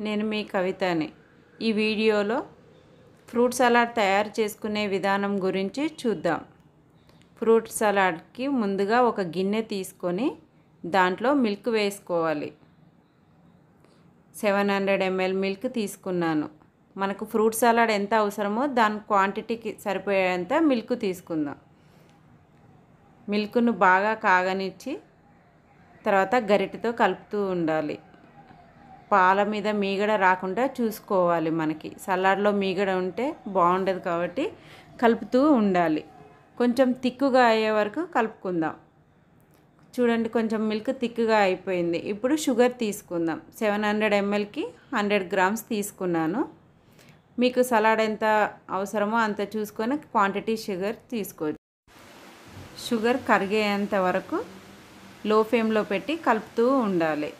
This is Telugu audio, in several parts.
నేను మీ కవితని ఈ వీడియోలో ఫ్రూట్ సలాడ్ తయారు చేసుకునే విధానం గురించి చూద్దాం ఫ్రూట్ సలాడ్కి ముందుగా ఒక గిన్నె తీసుకొని దాంట్లో మిల్క్ వేసుకోవాలి సెవెన్ హండ్రెడ్ ఎంఎల్ మిల్క్ తీసుకున్నాను మనకు ఫ్రూట్ సలాడ్ ఎంత అవసరమో దాని క్వాంటిటీకి సరిపోయేంత మిల్క్ తీసుకుందాం మిల్క్ను బాగా కాగనిచ్చి తర్వాత గరిటెతో కలుపుతూ ఉండాలి పాల మీద మీగడ రాకుండా చూసుకోవాలి మనకి సలాడ్లో మీగడ ఉంటే బాగుండదు కాబట్టి కలుపుతూ ఉండాలి కొంచెం తిక్కుగా అయ్యే వరకు కలుపుకుందాం చూడండి కొంచెం మిల్క్ తిక్కుగా అయిపోయింది ఇప్పుడు షుగర్ తీసుకుందాం సెవెన్ హండ్రెడ్ ఎంఎల్కి హండ్రెడ్ గ్రామ్స్ తీసుకున్నాను మీకు సలాడ్ ఎంత అవసరమో అంత చూసుకొని క్వాంటిటీ షుగర్ తీసుకోవచ్చు షుగర్ కరిగేంత వరకు లో ఫ్లేమ్లో పెట్టి కలుపుతూ ఉండాలి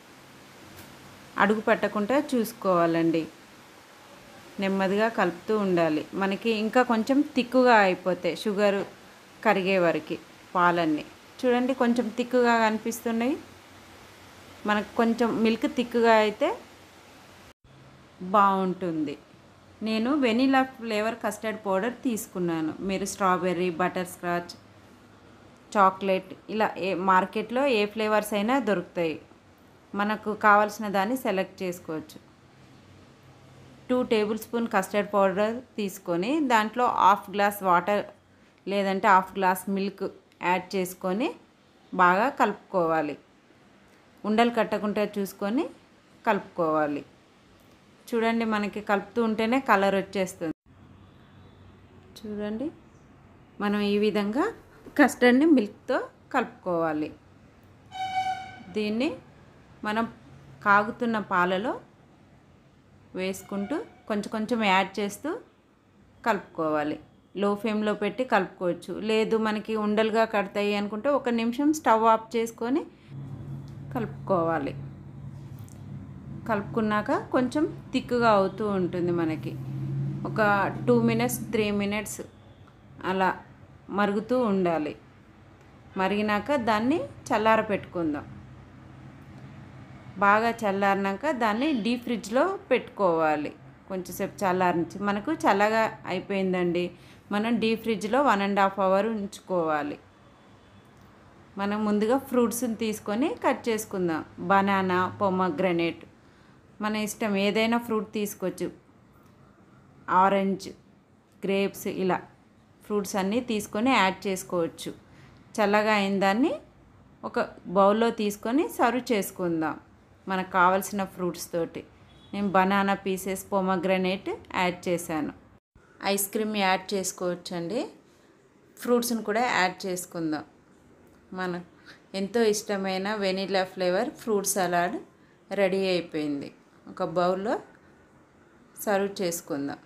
అడుగు పట్టకుండా చూసుకోవాలండి నెమ్మదిగా కలుపుతూ ఉండాలి మనకి ఇంకా కొంచెం తిక్కుగా అయిపోతాయి షుగర్ కరిగే వరకు పాలన్నీ చూడండి కొంచెం తిక్కుగా కనిపిస్తున్నాయి మనకు కొంచెం మిల్క్ తిక్కుగా అయితే బాగుంటుంది నేను వెనీలా ఫ్లేవర్ కస్టర్డ్ పౌడర్ తీసుకున్నాను మీరు స్ట్రాబెర్రీ బటర్ స్కాచ్ చాక్లెట్ ఇలా ఏ మార్కెట్లో ఏ ఫ్లేవర్స్ అయినా దొరుకుతాయి మనకు కావాల్సిన దాన్ని సెలెక్ట్ చేసుకోవచ్చు two tablespoon custard powder తీసుకొని దాంట్లో హాఫ్ గ్లాస్ వాటర్ లేదంటే హాఫ్ గ్లాస్ మిల్క్ యాడ్ చేసుకొని బాగా కలుపుకోవాలి ఉండలు కట్టకుండా చూసుకొని కలుపుకోవాలి చూడండి మనకి కలుపుతూ ఉంటేనే కలర్ వచ్చేస్తుంది చూడండి మనం ఈ విధంగా కస్టర్డ్ని మిల్క్తో కలుపుకోవాలి దీన్ని మనం కాగుతున్న పాలలో వేసుకుంటూ కొంచెం కొంచెం యాడ్ చేస్తూ కలుపుకోవాలి లో ఫ్లేమ్లో పెట్టి కలుపుకోవచ్చు లేదు మనకి ఉండలుగా కడతాయి అనుకుంటే ఒక నిమిషం స్టవ్ ఆఫ్ చేసుకొని కలుపుకోవాలి కలుపుకున్నాక కొంచెం థిక్గా అవుతూ ఉంటుంది మనకి ఒక టూ మినిట్స్ త్రీ మినిట్స్ అలా మరుగుతూ ఉండాలి మరిగినాక దాన్ని చల్లార పెట్టుకుందాం బాగా చల్లారినాక దాన్ని డీప్ ఫ్రిడ్జ్లో పెట్టుకోవాలి కొంచెంసేపు చల్లారించి మనకు చల్లగా అయిపోయిందండి మనం డీప్ ఫ్రిడ్జ్లో వన్ అండ్ హాఫ్ అవర్ ఉంచుకోవాలి మనం ముందుగా ఫ్రూట్స్ని తీసుకొని కట్ చేసుకుందాం బనానా పొమగ్రనేట్ మన ఇష్టం ఏదైనా ఫ్రూట్ తీసుకోవచ్చు ఆరెంజ్ గ్రేప్స్ ఇలా ఫ్రూట్స్ అన్నీ తీసుకొని యాడ్ చేసుకోవచ్చు చల్లగా అయిన దాన్ని ఒక బౌల్లో తీసుకొని సర్వ్ చేసుకుందాం మనకు కావాల్సిన ఫ్రూట్స్ తోటి నేను బనానా పీసెస్ పొమగ్రనేట్ యాడ్ చేశాను ఐస్ క్రీమ్ యాడ్ చేసుకోవచ్చండి ఫ్రూట్స్ని కూడా యాడ్ చేసుకుందాం మన ఎంతో ఇష్టమైన vanilla flavour fruit salad ready అయిపోయింది ఒక బౌల్లో సర్వ్ చేసుకుందాం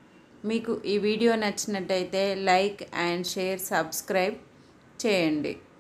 మీకు ఈ వీడియో నచ్చినట్టయితే లైక్ అండ్ షేర్ సబ్స్క్రైబ్ చేయండి